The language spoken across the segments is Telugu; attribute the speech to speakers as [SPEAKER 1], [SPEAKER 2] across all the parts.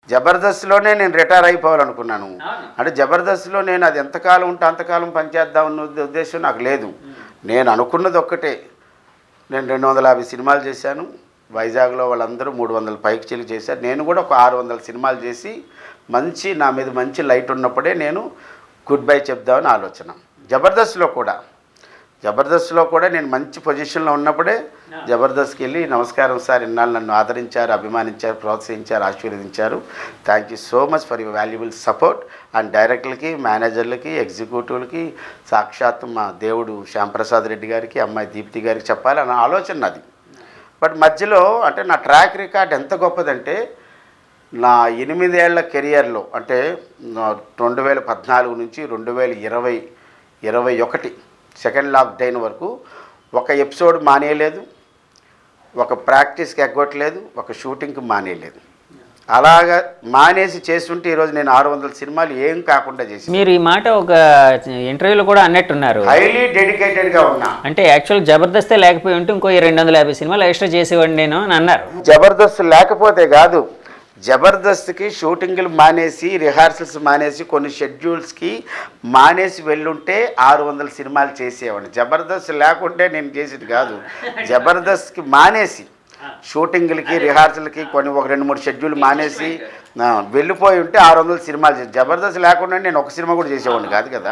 [SPEAKER 1] జబర్దస్త్లోనే నేను రిటైర్ అయిపోవాలనుకున్నాను
[SPEAKER 2] అవును.
[SPEAKER 1] అంటే జబర్దస్త్లో నేను అది ఎంతకాలం ఉంటే అంతకాలం పనిచేద్దాం అన్న ఉద్ద- ఉద్దేశం నాకు లేదు నేను అనుకున్నది ఒక్కటే నేను రెండు వందల యాభై సినిమాలు చేశాను వైజాగ్లో వాళ్ళందరూ మూడు వందల పైకి చెల్లి చేశారు నేను కూడా ఒక ఆరు వందల సినిమాలు చేసి మంచి నా మీద మంచి లైట్ ఉన్నప్పుడే నేను గుడ్ బై చెప్దామని ఆలోచన జబర్దస్త్లో కూడా జబర్దస్త్లో కూడా నేను మంచి పొజిషన్లో ఉన్నప్పుడే జబర్దస్త్కి వెళ్ళి నమస్కారం సార్ ఇన్నాళ్ళు నన్ను ఆదరించారు అభిమానించారు ప్రోత్సహించారు ఆశీర్వదించారు thank you so much for your valuable support and డైరెక్టర్లకి మేనేజర్లకి ఎగ్జిక్యూటివ్లకి సాక్షాత్ మా దేవుడు శ్యాంప్రసాద్ రెడ్డి గారికి అమ్మాయి దీప్తి గారికి చెప్పాలి అన్న ఆలోచన నాది బట్ మధ్యలో అంటే నా ట్రాక్ రికార్డ్ ఎంత గొప్పదంటే నా ఎనిమిదేళ్ల కెరియర్లో అంటే నా రెండు వేల పద్నాలుగు నుంచి రెండు వేల ఇరవై ఇరవై ఒకటి సెకండ్ లాక్డౌన్ వరకు ఒక ఎపిసోడ్ మానేయలేదు ఒక ప్రాక్టీస్కి ఎగ్గొట్టలేదు ఒక షూటింగ్కి మానేయలేదు అలాగా మానేసి చేస్తుంటే ఈరోజు నేను ఆరు వందల సినిమాలు ఏం కాకుండా చేసి
[SPEAKER 2] మీరు ఈ మాట ఒక ఇంటర్వ్యూలో కూడా అన్నట్టున్నారు
[SPEAKER 1] హైలీ డెడికేటెడ్గా ఉన్నా
[SPEAKER 2] అంటే యాక్చువల్ జబర్దస్తే లేకపోయి ఉంటే ఇంకో రెండు వందల యాభై సినిమాలు ఎక్స్ట్రా చేసేవాడిని నేను అని అన్నారు
[SPEAKER 1] జబర్దస్త్ లేకపోతే కాదు జబర్దస్త్కి షూటింగ్లు మానేసి రిహార్సల్స్ మానేసి కొన్ని షెడ్యూల్స్కి మానేసి వెళ్ళుంటే ఆరు వందల సినిమాలు చేసేవాడిని జబర్దస్త్ లేకుంటే నేను చేసేది కాదు జబర్దస్త్కి మానేసి షూటింగ్లకి రిహార్సల్కి కొన్ని ఒక రెండు మూడు షెడ్యూల్ మానేసి ఆ, వెళ్ళిపోయి ఉంటే ఆరు వందల సినిమాలు చేసి జబర్దస్త్ లేకుండా నేను ఒక సినిమా కూడా చేసేవాడిని కాదు కదా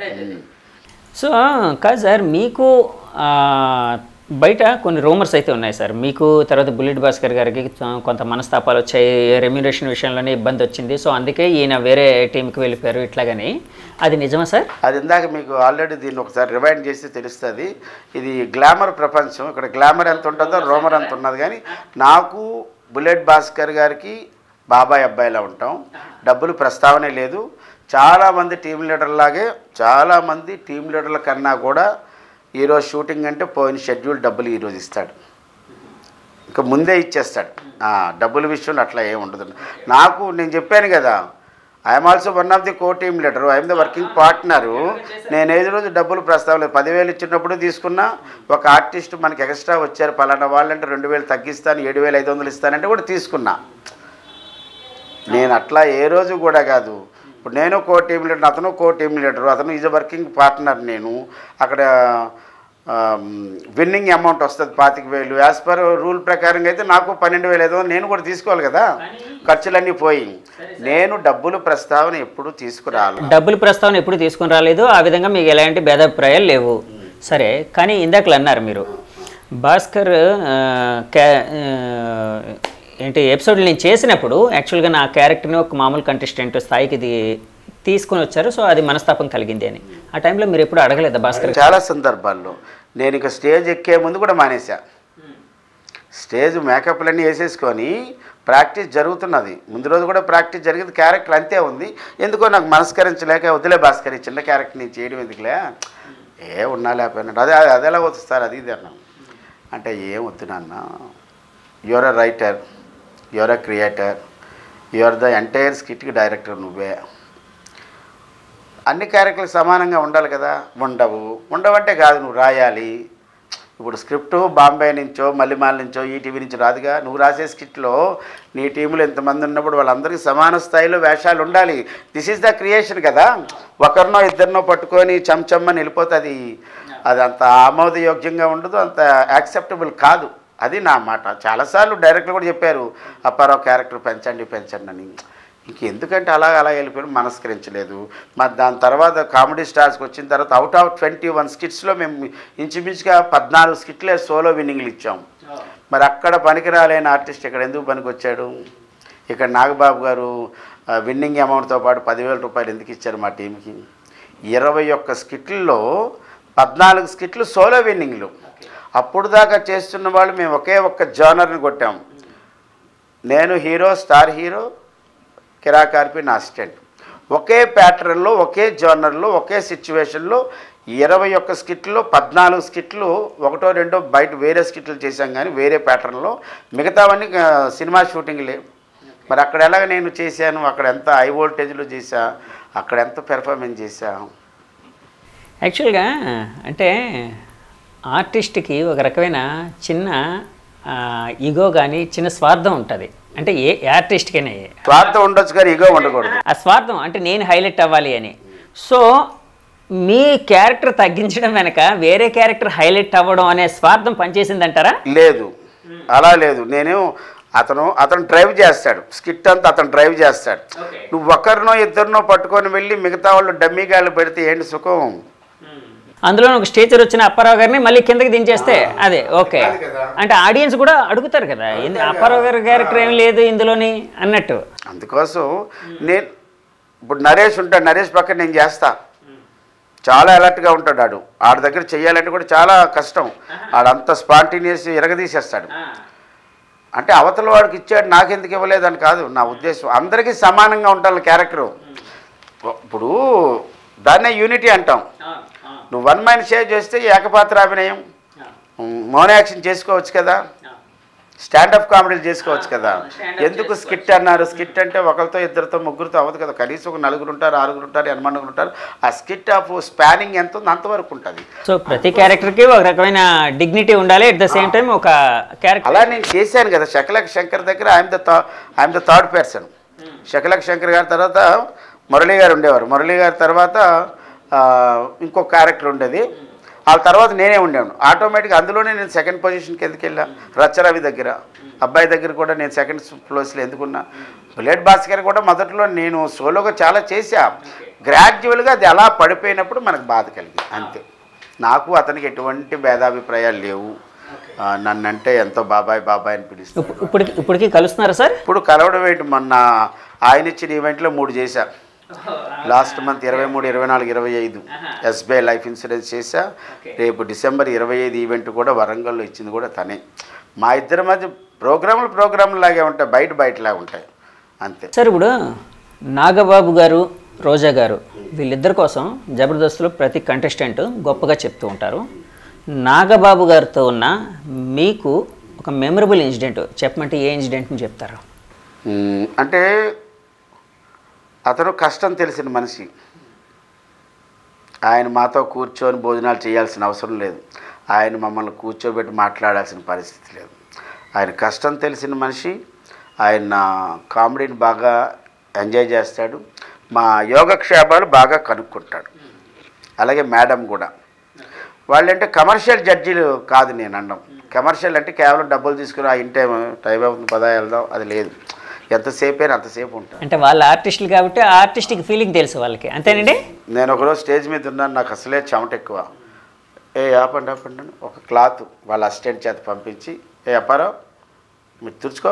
[SPEAKER 2] సో కాదు సార్ మీకు ఆ, బయట కొన్ని రూమర్స్ అయితే ఉన్నాయి సార్ మీకు తర్వాత బుల్లెట్ భాస్కర్ గారికి ఆ, కొంత మనస్తాపాలు వచ్చాయి రెమ్యూనరేషన్ విషయంలోనే ఇబ్బంది వచ్చింది సో అందుకే ఈయన వేరే టీంకి వెళ్ళిపోయారు ఇట్లాగని అది నిజమా సార్
[SPEAKER 1] అది ఇందాక మీకు ఆల్రెడీ దీన్ని ఒకసారి రివైండ్ చేస్తే తెలుస్తుంది ఇది గ్లామర్ ప్రపంచం ఇక్కడ గ్లామర్ ఎంత ఉంటుందో రోమర్ ఎంత ఉన్నది కానీ నాకు బుల్లెట్ భాస్కర్ గారికి బాబాయ్ అబ్బాయిలా ఉంటాం డబ్బులు ప్రస్తావనే లేదు చాలామంది టీం లీడర్లాగే చాలామంది టీం లీడర్ల కన్నా కూడా ఈరోజు షూటింగ్ అంటే పోయిన షెడ్యూల్ డబ్బులు ఈరోజు ఇస్తాడు ఇంకా ముందే ఇచ్చేస్తాడు ఆ, డబ్బుల విషయంలో అట్లా ఏమి ఉండదు నాకు నేను చెప్పాను కదా I'm also one of the co team leader I'm the working partner నేను ఏది రోజు డబ్బులు ప్రస్తావన లేదు పదివేలు ఇచ్చినప్పుడు తీసుకున్నా ఒక ఆర్టిస్ట్ మనకి ఎక్స్ట్రా వచ్చారు పలానా వాళ్ళంటే రెండు వేలు తగ్గిస్తాను ఏడు వేలు ఐదు వందలు ఇస్తానంటే కూడా తీసుకున్నా నేను అట్లా ఏ రోజు కూడా కాదు ఇప్పుడు నేను కో టీమ్ లీడర్ అతను కో టీమ్ లీడర్ అతను ఈజ్ వర్కింగ్ పార్ట్నర్ నేను అక్కడ విన్నింగ్ అమౌంట్ వస్తుంది పాతిక వేలు యాజ్ పర్ రూల్ ప్రకారంగా అయితే నాకు పన్నెండు వేలు ఏదో నేను కూడా తీసుకోవాలి కదా ఖర్చులన్నీ పోయి నేను డబ్బులు ప్రస్తావన ఎప్పుడు తీసుకురాలి
[SPEAKER 2] డబ్బుల ప్రస్తావన ఎప్పుడు తీసుకుని రాలేదు ఆ విధంగా మీకు ఎలాంటి భేదాభిప్రాయాలు లేవు సరే కానీ ఇందాకలు అన్నారు మీరు భాస్కర్ ఆ, క్యా- ఆ, ఏంటి ఎపిసోడ్ నేను చేసినప్పుడు యాక్చువల్గా నా క్యారెక్టర్ని ఒక మామూలు కంటెస్టెంట్ స్థాయికి ఇది తీసుకొని వచ్చారు సో అది మనస్తాపం కలిగింది అని ఆ టైంలో మీరు ఎప్పుడు అడగలేదా భాస్కర్
[SPEAKER 1] చాలా సందర్భాల్లో నేను ఇక స్టేజ్ ఎక్కే ముందు కూడా మానేశా స్టేజ్ మేకప్లన్నీ వేసేసుకొని ప్రాక్టీస్ జరుగుతున్నది ముందు రోజు కూడా ప్రాక్టీస్ జరిగింది క్యారెక్టర్ అంతే ఉంది ఎందుకో నాకు మనస్కరించలేక వదిలే భాస్కర్ ఈ చిన్న క్యారెక్టర్ నేను చేయడం ఎందుకులే ఏ ఉన్నా లేకపోయినట్టు అదే అది ఎలా వస్తారు అది ఇది అన్నాం అంటే ఏం వద్దు నాన్న your a writer your a creator your the entire స్కిట్కి డైరెక్టర్ నువ్వే అన్ని క్యారెక్టర్లకు సమానంగా ఉండాలి కదా ఉండవు ఉండవంటే కాదు నువ్వు రాయాలి ఇప్పుడు స్క్రిప్ట్ బాంబే నుంచో మల్లిమాల నుంచో ఈ టీవీ నుంచి రాదుగా నువ్వు రాసే స్కిట్లో నీ టీంలో ఎంతమంది ఉన్నప్పుడు వాళ్ళందరికీ సమాన స్థాయిలో వేషాలు ఉండాలి దిస్ ఈజ్ ద క్రియేషన్ కదా ఒకరినో ఇద్దరినో పట్టుకొని చంచమ్మని వెళ్ళిపోతుంది అది అంత ఆమోదయోగ్యంగా ఉండదు అంత యాక్సెప్టబుల్ కాదు అది నా మాట చాలాసార్లు డైరెక్టర్ కూడా చెప్పారు అప్పారావు క్యారెక్టర్ పెంచండి పెంచండి అని ఇంకెందుకంటే అలా అలా వెళ్ళిపోయి మనస్కరించలేదు మరి దాని తర్వాత కామెడీ స్టార్స్కి వచ్చిన తర్వాత అవుట్ ఆఫ్ ట్వంటీ వన్ స్కిట్స్లో మేము ఇంచుమించుగా పద్నాలుగు స్కిట్లే సోలో విన్నింగ్లు ఇచ్చాం మరి అక్కడ పనికిరాలేని ఆర్టిస్ట్ ఇక్కడ ఎందుకు పనికి వచ్చాడు ఇక్కడ నాగబాబు గారు ఆ, విన్నింగ్ అమౌంట్తో పాటు పదివేల రూపాయలు ఎందుకు ఇచ్చారు మా టీంకి ఇరవై ఒక్క స్కిట్లలో పద్నాలుగు స్కిట్లు సోలో విన్నింగ్లు అప్పుడు దాకా చేస్తున్న వాళ్ళు మేము ఒకే ఒక్క జానర్ని కొట్టాం నేను హీరో స్టార్ హీరో కిరాకార్పి నా అసిస్టెంట్ ఒకే ప్యాటర్న్లో ఒకే జోనర్లో ఒకే సిచ్యువేషన్లో ఇరవై ఒక్క స్కిట్లు పద్నాలుగు స్కిట్లు ఒకటో రెండో బయట వేరే స్కిట్లు చేశాం కానీ వేరే ప్యాటర్న్లో మిగతావన్నీ ఆ, సినిమా షూటింగ్లే మరి అక్కడ ఎలాగ నేను చేశాను అక్కడ ఎంత హై వోల్టేజ్లో చేశా అక్కడ ఎంత పెర్ఫార్మెన్స్ చేశా
[SPEAKER 2] యాక్చువల్గా అంటే ఆర్టిస్ట్కి ఒక రకమైన చిన్న ఈగో కానీ చిన్న స్వార్థం ఉంటుంది అంటే ఏ ఆర్టిస్ట్కైనా
[SPEAKER 1] స్వార్థం ఉండొచ్చు కానీ ఈగో ఉండకూడదు
[SPEAKER 2] ఆ స్వార్థం అంటే నేను హైలైట్ అవ్వాలి అని సో మీ క్యారెక్టర్ తగ్గించడం వెనక వేరే క్యారెక్టర్ హైలైట్ అవ్వడం అనే స్వార్థం పనిచేసిందంటారా
[SPEAKER 1] లేదు అలా లేదు నేను అతను అతను డ్రైవ్ చేస్తాడు స్కిట్ అంతా అతను డ్రైవ్ చేస్తాడు నువ్వు ఒకరినో ఇద్దరినో పట్టుకొని వెళ్ళి మిగతా వాళ్ళు డమ్మీ గాళ్ళు పెడితే ఏంటి సుఖం
[SPEAKER 2] అందులో ఒక స్టేచర్ వచ్చిన అప్పారావు గారిని మళ్ళీ కిందకి దించేస్తే అదే ఓకే
[SPEAKER 1] కాదు కదా.
[SPEAKER 2] అంటే ఆడియన్స్ కూడా అడుగుతారు కదా ఏంది అప్పారావు గారి క్యారెక్టర్ ఏం లేదు ఇందులోని అన్నట్టు
[SPEAKER 1] అందుకోసం నేను ఇప్పుడు నరేష్ ఉంటాడు నరేష్ పక్కన నేను చేస్తా చాలా అలర్ట్గా ఉంటాడు ఆడు ఆడ దగ్గర చెయ్యాలంటే కూడా చాలా కష్టం ఆడంత స్పాంటేనియస్ ఎరగదీసేస్తాడు అంటే అవతల వాడికి ఇచ్చాడు నాకెందుకు ఇవ్వలేదని కాదు నా ఉద్దేశం అందరికీ సమానంగా ఉండాలి క్యారెక్టరు ఇప్పుడు దాన్నే యూనిటీ అంటాం నువ్వు వన్ మైన్ షేర్ చేస్తే ఏకపాత్ర అభినయం మౌన యాక్షన్ చేసుకోవచ్చు కదా స్టాండప్ కామెడీలు చేసుకోవచ్చు కదా ఎందుకు స్కిట్ అన్నారు స్కిట్ అంటే ఒకరితో ఇద్దరితో ముగ్గురితో అవ్వదు కదా కనీసం ఒక నలుగురు ఉంటారు ఆరుగురు ఉంటారు ఎనమండుగురు ఉంటారు ఆ స్కిట్ ఆఫ్ స్పానింగ్ ఎంత ఉంది అంతవరకు ఉంటుంది
[SPEAKER 2] సో ప్రతి క్యారెక్టర్కి ఒక రకమైన డిగ్నిటీ ఉండాలి అట్ ద సేమ్ టైం ఒక క్యారెక్టర్
[SPEAKER 1] అలా నేను చేశాను కదా శకలక్ శంకర్ దగ్గర I'm the I'm the third person Shakalaka Shankar గారి తర్వాత మురళీ గారు ఉండేవారు మురళీ గారి తర్వాత ఆ, ఇంకొక క్యారెక్టర్ ఉండేది ఆ తర్వాత నేనే ఉండేవాను ఆటోమేటిక్గా అందులోనే నేను సెకండ్ పొజిషన్కి ఎందుకు వెళ్ళా రచ్చరవి దగ్గర అబ్బాయి దగ్గర కూడా నేను సెకండ్ ప్లేస్లో ఎందుకున్నా బుల్లెట్ భాస్కర్ కూడా మొదట్లో నేను సోలోగా చాలా చేశా గ్రాడ్యువల్గా అది అలా పడిపోయినప్పుడు మనకు బాధ కలిగింది అంతే నాకు అతనికి ఎటువంటి భేదాభిప్రాయాలు లేవు ఆ, నన్నంటే ఎంతో బాబాయ్ బాబాయ్ అని పిలుస్తాను
[SPEAKER 2] ఇప్పుడు ఇప్పటికి ఇప్పటికి కలుస్తున్నారా సార్
[SPEAKER 1] ఇప్పుడు కలవడం ఏంటి మొన్న ఆయన ఇచ్చిన ఈవెంట్లో మూడు చేశా లాస్ట్ మంత్ ఇరవై మూడు ఇరవై నాలుగు ఇరవై ఐదు ఎస్బీఐ లైఫ్ ఇన్సూరెన్స్ చేశా రేపు డిసెంబర్ ఇరవై ఐదు ఈవెంట్ కూడా వరంగల్లో ఇచ్చింది కూడా తనే మా ఇద్దరి మధ్య ప్రోగ్రాములు ప్రోగ్రాములు లాగే ఉంటాయి బయట బయటలాగా ఉంటాయి అంతే
[SPEAKER 2] సార్ ఇప్పుడు నాగబాబు గారు రోజా గారు వీళ్ళిద్దరి కోసం జబర్దస్త్లో ప్రతి కంటెస్టెంట్ గొప్పగా చెప్తూ ఉంటారు నాగబాబు గారితో ఉన్న మీకు ఒక మెమరబుల్ ఇన్సిడెంట్ చెప్పమంటే ఏ ఇన్సిడెంట్ని చెప్తారు
[SPEAKER 1] మ్మ్. అంటే అతను కష్టం తెలిసిన మనిషి ఆయన మాతో కూర్చొని భోజనాలు చేయాల్సిన అవసరం లేదు ఆయన మమ్మల్ని కూర్చోబెట్టి మాట్లాడాల్సిన పరిస్థితి లేదు ఆయన కష్టం తెలిసిన మనిషి ఆయన కామెడీని బాగా ఎంజాయ్ చేస్తాడు మా యోగక్షేమాలు బాగా కనుక్కుంటాడు అలాగే మేడం కూడా వాళ్ళంటే కమర్షియల్ జడ్జీలు కాదు నేను అనడం కమర్షియల్ అంటే కేవలం డబ్బులు తీసుకుని ఆ ఇంటే టైం అవుతుంది పదా వెళ్దాం అది లేదు ఎంతసేపు అయినా అంతసేపు ఉంటాను
[SPEAKER 2] అంటే వాళ్ళ ఆర్టిస్టులు కాబట్టి ఆ ఆర్టిస్ట్కి ఫీలింగ్ తెలుసు వాళ్ళకి అంతేనండి
[SPEAKER 1] నేను ఒకరోజు స్టేజ్ మీద ఉన్నాను నాకు అసలే చెమట ఎక్కువ ఏ ఆపండి ఆపండి అని ఒక క్లాత్ వాళ్ళ అసిస్టెంట్ చేత పంపించి ఏ అప్పారావు మీరు తుడుచుకో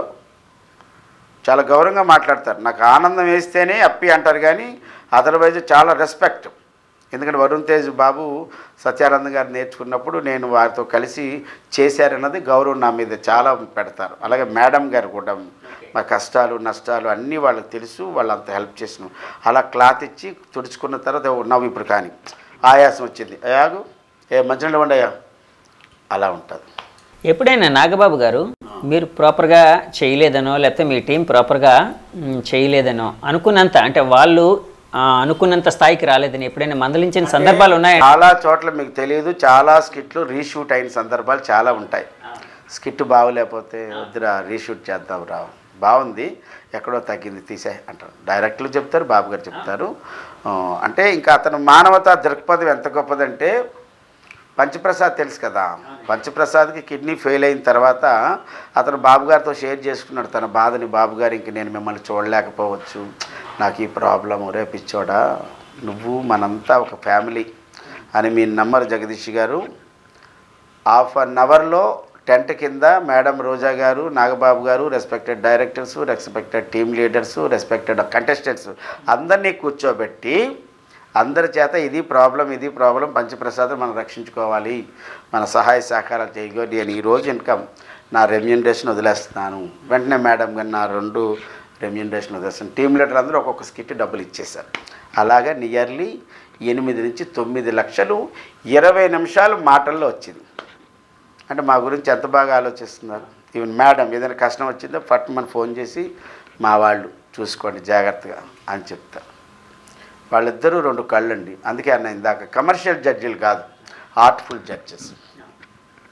[SPEAKER 1] చాలా గౌరవంగా మాట్లాడతారు నాకు ఆనందం వేస్తేనే అప్పి అంటారు కానీ అదర్వైజ్ చాలా రెస్పెక్ట్ ఎందుకంటే వరుణ్ తేజ్ బాబు సత్యానంద్ గారు నేర్చుకున్నప్పుడు నేను వారితో కలిసి చేశారన్నది గౌరవం నా మీద చాలా పెడతారు అలాగే మేడం గారు కూడా మా కష్టాలు నష్టాలు అన్నీ వాళ్ళకి తెలుసు వాళ్ళంత హెల్ప్ చేసిన అలా క్లాత్ ఇచ్చి తుడుచుకున్న తర్వాత నవ్వు ఇప్పుడు కానీ ఆయాసం వచ్చింది అయాగు ఏ మంచినీళ్ళు వండయా అలా ఉంటుంది
[SPEAKER 2] ఎప్పుడైనా నాగబాబు గారు మీరు ప్రాపర్గా చేయలేదనో లేకపోతే మీ టీం ప్రాపర్గా మ్, చేయలేదనో అనుకున్నంత అంటే వాళ్ళు ఆ, అనుకున్నంత స్థాయికి రాలేదని ఎప్పుడైనా మందలించిన సందర్భాలు ఉన్నాయా
[SPEAKER 1] చాలా చోట్ల మీకు తెలియదు చాలా స్కిట్లు రీషూట్ అయిన సందర్భాలు చాలా ఉంటాయి స్కిట్ బాగోలేకపోతే వద్దురా రీషూట్ చేద్దాం రా బాగుంది ఎక్కడో తగ్గింది తీసే అంటారు డైరెక్టర్లు చెప్తారు బాబు గారు చెప్తారు ఆ, అంటే ఇంకా అతను మానవతా దృక్పథం ఎంత గొప్పదంటే పంచప్రసాద్ తెలుసు కదా పంచప్రసాద్కి కిడ్నీ ఫెయిల్ అయిన తర్వాత అతను బాబు గారితో షేర్ చేసుకున్నాడు తన బాధని బాబు గారు ఇంక నేను మిమ్మల్ని చూడలేకపోవచ్చు నాకు ఈ ప్రాబ్లం రేపిచ్చోడా నువ్వు మనంతా ఒక ఫ్యామిలీ అని మీ నమ్మరు జగదీష్ గారు హాఫ్ అన్ అవర్లో టెంట్ కింద మేడం రోజా garu Nagababu garu respected directors respected team leaders respected contestants అందరినీ కూర్చోబెట్టి అందరి చేత ఇది ప్రాబ్లం ఇది ప్రాబ్లం పంచప్రసాదం మనం రక్షించుకోవాలి మన సహాయ సహకారాలు చేయగో నేను ఈరోజు ఇన్కమ్ నా రెమ్యూనరేషన్ వదిలేస్తున్నాను వెంటనే మేడం గారు నా రెండు రెమ్యూనరేషన్ వదిలేస్తాను టీమ్ లీడర్ అందరూ ఒక్కొక్క స్కిట్ డబ్బులు ఇచ్చేశారు అలాగా నియర్లీ ఎనిమిది నుంచి తొమ్మిది లక్షలు ఇరవై నిమిషాలు మాటల్లో వచ్చింది అంటే మా గురించి ఎంత బాగా ఆలోచిస్తున్నారు ఈవెన్ మేడం ఏదైనా కష్టం వచ్చిందో ఫట్ మన ఫోన్ చేసి మా వాళ్ళు చూసుకోండి జాగ్రత్తగా అని చెప్తారు వాళ్ళిద్దరూ రెండు కళ్ళండి అందుకే అన్న ఇందాక కమర్షియల్ జడ్జిలు కాదు ఆర్ట్ఫుల్ జడ్జెస్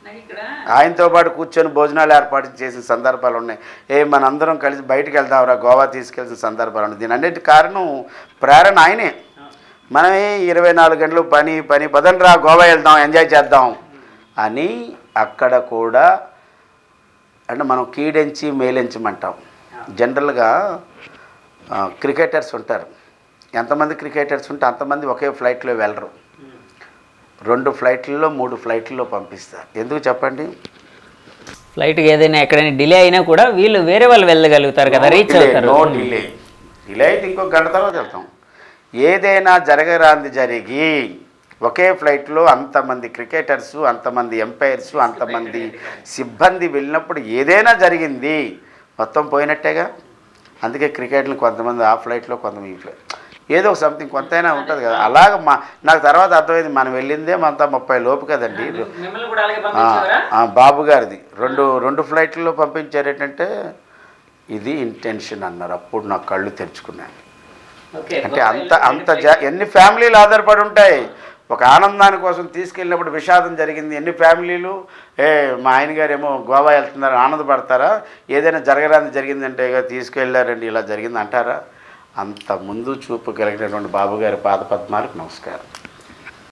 [SPEAKER 1] ఆయనతో పాటు కూర్చొని భోజనాలు ఏర్పాటు చేసిన సందర్భాలు ఉన్నాయి ఏ మనందరం కలిసి బయటికి వెళ్దాంరా గోవా తీసుకెళ్సిన సందర్భాలు ఉన్నాయి దీని అన్నిటి కారణం ప్రేరణ ఆయనే మనమే ఇరవై నాలుగు గంటలు పని పని పదండ్రా గోవా వెళ్దాం ఎంజాయ్ చేద్దాం అని అక్కడ కూడా అంటే మనం కీడెంచి మేలెంచమంటాం జనరల్గా ఆ, క్రికెటర్స్ ఉంటారు ఎంతమంది క్రికెటర్స్ ఉంటే అంతమంది ఒకే ఫ్లైట్లో వెళ్ళరు రెండు ఫ్లైట్లలో మూడు ఫ్లైట్లలో పంపిస్తారు ఎందుకు చెప్పండి
[SPEAKER 2] ఫ్లైట్కి ఏదైనా ఎక్కడైనా డిలే అయినా కూడా వీళ్ళు వేరే వాళ్ళు వెళ్ళగలుగుతారు కదా రీచ్ అవుతారు
[SPEAKER 1] నో డిలే డిలే అయితే ఇంకో గంట తర్వాత వెళ్తాం ఏదైనా జరగరాంది జరిగి ఒకే ఫ్లైట్లో అంతమంది క్రికెటర్స్ అంతమంది ఎంపైర్స్ అంతమంది సిబ్బంది వెళ్ళినప్పుడు ఏదైనా జరిగింది మొత్తం పోయినట్టేగా అందుకే క్రికెట్లు కొంతమంది ఆ ఫ్లైట్లో కొంతమంది ఈ ఫ్లైట్ ఏదో ఒక సంథింగ్ కొంతైనా ఉంటుంది కదా అలాగ మా నాకు తర్వాత అర్థమైంది మనం వెళ్ళిందే మనతో ముప్పై లోపు కదండి ఆ, ఆ, బాబు గారిది రెండు రెండు ఫ్లైట్లలో పంపించారు ఏంటంటే ఇది ఇంటెన్షన్ అన్నారు అప్పుడు నా కళ్ళు తెరుచుకున్నాను అంటే అంత అంత జా ఎన్ని ఫ్యామిలీలు ఆధారపడి ఉంటాయి ఒక ఆనందాని కోసం తీసుకెళ్ళినప్పుడు విషాదం జరిగింది ఎన్ని ఫ్యామిలీలు ఏ మా ఆయన గారు ఏమో గోవా వెళ్తున్నారు ఆనందపడతారా ఏదైనా జరగరాని జరిగిందంటే ఇక తీసుకెళ్ళారండి ఇలా జరిగింది అంటారా అంత ముందు చూపు కలిగినటువంటి బాబు గారి పాద పద్మాలకు నమస్కారం